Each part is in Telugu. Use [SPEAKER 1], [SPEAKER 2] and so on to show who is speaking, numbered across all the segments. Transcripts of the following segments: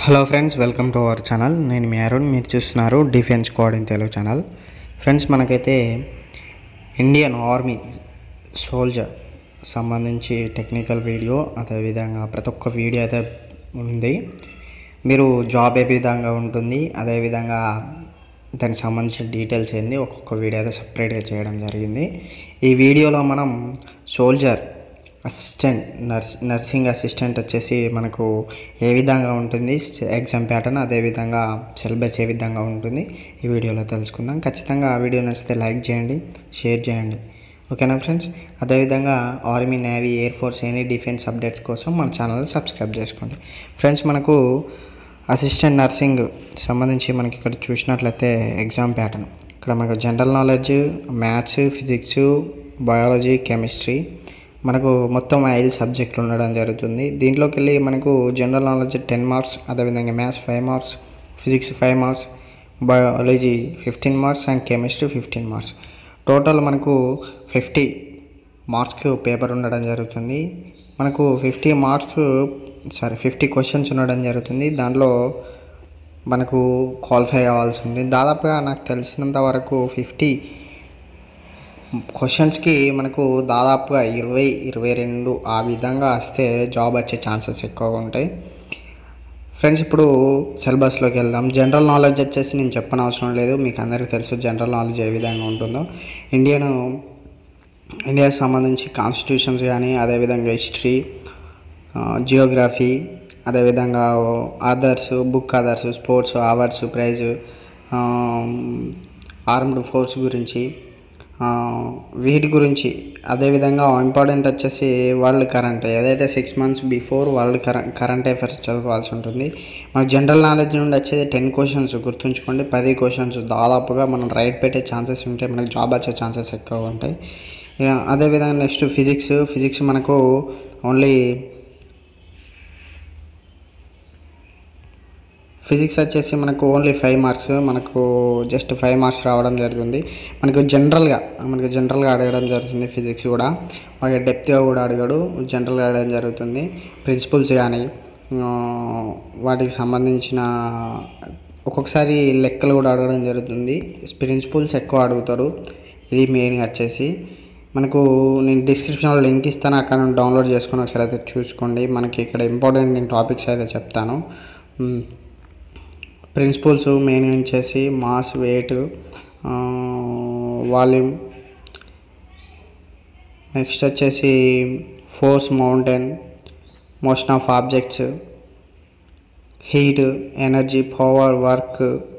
[SPEAKER 1] hello friends welcome to our channel నేను మీ అరుణ్ మీరు చూస్తున్నారు defence code in Telugu channel friends మనకైతే ఇండియన్ ఆర్మీ సోల్జర్ సంబంధించి టెక్నికల్ వీడియో అదేవిధంగా ప్రతి ఒక్క వీడియో అయితే ఉంది మీరు జాబ్ ఏ విధంగా ఉంటుంది అదేవిధంగా దానికి సంబంధించిన డీటెయిల్స్ ఏంది ఒక్కొక్క వీడియో అయితే సపరేట్గా చేయడం జరిగింది ఈ వీడియోలో మనం soldier assistant nurse nursing assistant వచ్చేసి మనకు ఏ విధంగా ఉంటుంది ఎగ్జామ్ ప్యాటర్న్ అదేవిధంగా సిలబస్ ఏ విధంగా ఉంటుంది ఈ వీడియోలో తెలుసుకుందాం ఖచ్చితంగా ఆ వీడియో నచ్చితే లైక్ చేయండి షేర్ చేయండి ఓకేనా ఫ్రెండ్స్ అదేవిధంగా army navy air force any defence updates కోసం మన ఛానల్ సబ్స్క్రైబ్ చేసుకోండి ఫ్రెండ్స్ మనకు అసిస్టెంట్ నర్సింగ్ సంబంధించి మనకి ఇక్కడ చూసినట్లయితే ఎగ్జామ్ ప్యాటర్న్ ఇక్కడ మనకు general knowledge maths physics biology chemistry మనకు మొత్తం ఐదు సబ్జెక్టులు ఉండడం జరుగుతుంది దీంట్లోకి వెళ్ళి మనకు జనరల్ నాలెడ్జ్ టెన్ మార్క్స్ అదేవిధంగా maths five marks physics five marks biology fifteen marks and chemistry fifteen marks total మనకు ఫిఫ్టీ మార్క్స్కి పేపర్ ఉండడం జరుగుతుంది మనకు fifty marks sorry fifty questions ఉండడం జరుగుతుంది దాంట్లో మనకు క్వాలిఫై అవ్వాల్సి ఉంది దాదాపుగా నాకు తెలిసినంత వరకు ఫిఫ్టీ క్వశ్చన్స్కి మనకు దాదాపుగా ఇరవై ఇరవై రెండు ఆ విధంగా వస్తే జాబ్ వచ్చే ఛాన్సెస్ ఎక్కువగా ఉంటాయి ఫ్రెండ్స్ ఇప్పుడు సిలబస్లోకి వెళ్దాం జనరల్ నాలెడ్జ్ వచ్చేసి నేను చెప్పనవసరం లేదు మీకు అందరికీ తెలుసు జనరల్ నాలెడ్జ్ ఏ విధంగా ఉంటుందో ఇండియన్ ఇండియాకి సంబంధించి కాన్స్టిట్యూషన్స్ కానీ అదేవిధంగా హిస్టరీ జియోగ్రఫీ అదేవిధంగా others book others sports awards prize armed force గురించి వీటి గురించి అదేవిధంగా ఇంపార్టెంట్ వచ్చేసి వరల్డ్ కరెంట్ ఏదైతే six months before world current current affairs చదువుకోవాల్సి ఉంటుంది మనకు జనరల్ నాలెడ్జ్ నుండి వచ్చేది టెన్ క్వశ్చన్స్ గుర్తుంచుకోండి పది క్వశ్చన్స్ దాదాపుగా మనం రైట్ పెట్టే ఛాన్సెస్ ఉంటాయి మనకు జాబ్ వచ్చే ఛాన్సెస్ ఎక్కువ ఉంటాయి ఇక అదేవిధంగా నెక్స్ట్ ఫిజిక్స్ ఫిజిక్స్ మనకు ఓన్లీ ఫిజిక్స్ వచ్చేసి మనకు ఓన్లీ ఫైవ్ మార్క్స్ మనకు జస్ట్ ఫైవ్ మార్క్స్ రావడం జరుగుతుంది మనకు జనరల్గా మనకు జనరల్గా అడగడం జరుగుతుంది ఫిజిక్స్ కూడా మనకి డెప్త్గా కూడా అడగడు జనరల్గా అడగడం జరుగుతుంది ప్రిన్సిపల్స్ కానీ వాటికి సంబంధించిన ఒక్కొక్కసారి లెక్కలు కూడా అడగడం జరుగుతుంది ప్రిన్సిపల్స్ ఎక్కువ అడుగుతారు ఇది మెయిన్గా వచ్చేసి మనకు నేను డిస్క్రిప్షన్లో లింక్ ఇస్తాను అక్కడ నుండి డౌన్లోడ్ చేసుకొని ఒకసారి అయితే చూసుకోండి మనకి ఇక్కడ ఇంపార్టెంట్ నేను టాపిక్స్ అయితే చెప్తాను ప్రిన్సిపల్స్ మెయిన్ వచ్చేసి మాస్ వెయిట్ వాల్యూమ్ నెక్స్ట్ వచ్చేసి force mountain motion of objects heat energy power work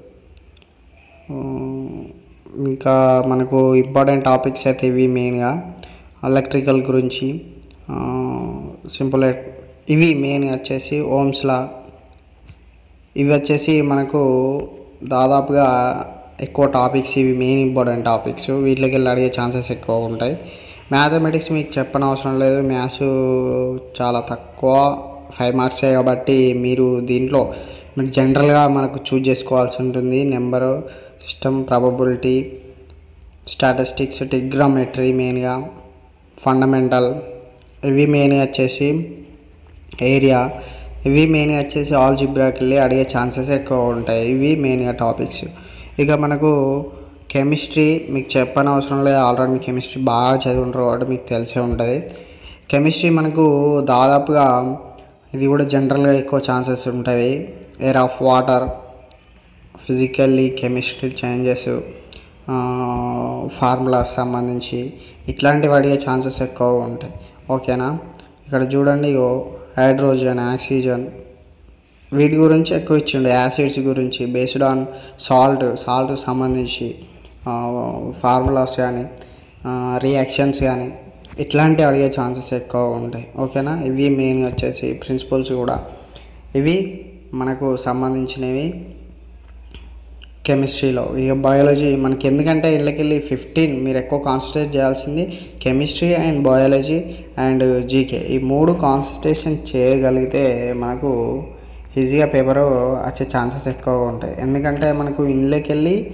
[SPEAKER 1] ఇంకా మనకు ఇంపార్టెంట్ టాపిక్స్ అయితే ఇవి మెయిన్గా ఎలక్ట్రికల్ గురించి సింపుల్ ఇవి మెయిన్ వచ్చేసి ఓమ్స్లా ఇవి వచ్చేసి మనకు దాదాపుగా ఎక్కువ టాపిక్స్ ఇవి మెయిన్ ఇంపార్టెంట్ టాపిక్స్ వీటికి వెళ్ళి అడిగే ఛాన్సెస్ ఎక్కువ ఉంటాయి మ్యాథమెటిక్స్ మీకు చెప్పనవసరం లేదు మ్యాథ్స్ చాలా తక్కువ ఫైవ్ మార్క్సే కాబట్టి మీరు దీంట్లో మీకు జనరల్గా మనకు చూజ్ చేసుకోవాల్సి ఉంటుంది number system probability statistics trigonometry మెయిన్గా ఫండమెంటల్ ఇవి మెయిన్గా వచ్చేసి ఏరియా ఇవి మెయిన్గా వచ్చేసి ఆల్జిబ్రాకి వెళ్ళి అడిగే ఛాన్సెస్ ఎక్కువ ఉంటాయి ఇవి మెయిన్గా టాపిక్స్ ఇక మనకు కెమిస్ట్రీ మీకు చెప్పని అవసరం లేదు ఆల్రెడీ మీ కెమిస్ట్రీ బాగా చదువుంటారు కాబట్టి మీకు తెలిసే ఉంటుంది కెమిస్ట్రీ మనకు దాదాపుగా ఇది కూడా జనరల్గా ఎక్కువ ఛాన్సెస్ ఉంటాయి air of water physically chemistry changes formulas సంబంధించి ఇట్లాంటివి అడిగే ఛాన్సెస్ ఎక్కువ ఉంటాయి ఓకేనా ఇక్కడ చూడండి హైడ్రోజన్ ఆక్సిజన్ వీటి గురించి ఎక్కువ ఇచ్చిండు యాసిడ్స్ గురించి బేస్డ్ ఆన్ సాల్ట్ సాల్ట్ సంబంధించి ఫార్ములాస్ కానీ రియాక్షన్స్ కానీ ఇట్లాంటివి అడిగే ఛాన్సెస్ ఎక్కువ ఉంటాయి ఓకేనా ఇవి మెయిన్ వచ్చేసి ప్రిన్సిపల్స్ కూడా ఇవి మనకు సంబంధించినవి కెమిస్ట్రీలో ఇక బయాలజీ మనకి ఎందుకంటే ఇళ్ళకెళ్ళి ఫిఫ్టీన్ మీరు ఎక్కువ కాన్సన్ట్రేట్ చేయాల్సింది chemistry and biology and GK ఈ మూడు కాన్సన్ట్రేషన్ చేయగలిగితే మనకు ఈజీగా పేపర్ వచ్చే ఛాన్సెస్ ఎక్కువ ఉంటాయి ఎందుకంటే మనకు ఇంట్లోకి వెళ్ళి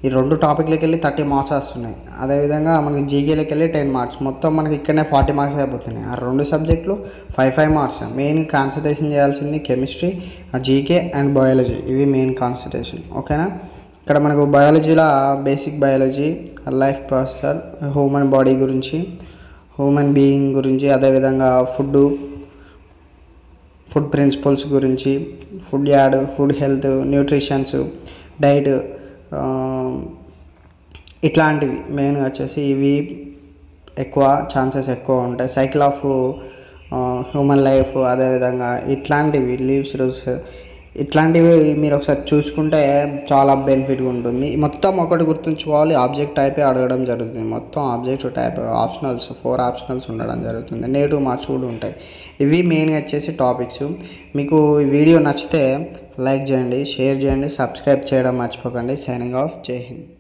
[SPEAKER 1] ఈ రెండు టాపిక్లకి వెళ్ళి థర్టీ మార్క్స్ వస్తున్నాయి అదేవిధంగా మనకి జీకేలకి వెళ్ళి టెన్ మార్క్స్ మొత్తం మనకి ఇక్కడనే ఫార్టీ మార్క్స్ అయిపోతున్నాయి ఆ రెండు సబ్జెక్టులు five five marks main concentration చేయాల్సింది కెమిస్ట్రీ జీకే అండ్ బయాలజీ ఇవి మెయిన్ కాన్సన్ట్రేషన్ ఓకేనా ఇక్కడ మనకు బయాలజీలో basic biology life processes human body గురించి హ్యూమన్ బీయింగ్ గురించి అదేవిధంగా ఫుడ్ ఫుడ్ ప్రిన్సిపల్స్ గురించి food and food health nutritions diet ఇట్లాంటివి మెయిన్గా వచ్చేసి ఇవి ఎక్కువ ఛాన్సెస్ ఎక్కువ ఉంటాయి సైకిల్ ఆఫ్ హ్యూమన్ లైఫ్ అదేవిధంగా ఇట్లాంటివి లీవ్స్ రూల్స్ ఇట్లాంటివి మీరు ఒకసారి చూసుకుంటే చాలా బెనిఫిట్గా ఉంటుంది మొత్తం ఒకటి గుర్తుంచుకోవాలి ఆబ్జెక్ట్ టైపే అడగడం జరుగుతుంది మొత్తం object type optionals four optionals ఉండడం జరుగుతుంది నెగిటివ్ మార్క్స్ కూడా ఉంటాయి ఇవి మెయిన్గా వచ్చేసి టాపిక్స్ మీకు ఈ వీడియో నచ్చితే లైక్ చేయండి షేర్ చేయండి సబ్స్క్రైబ్ చేయడం మర్చిపోకండి సైనింగ్ ఆఫ్ జై హింద్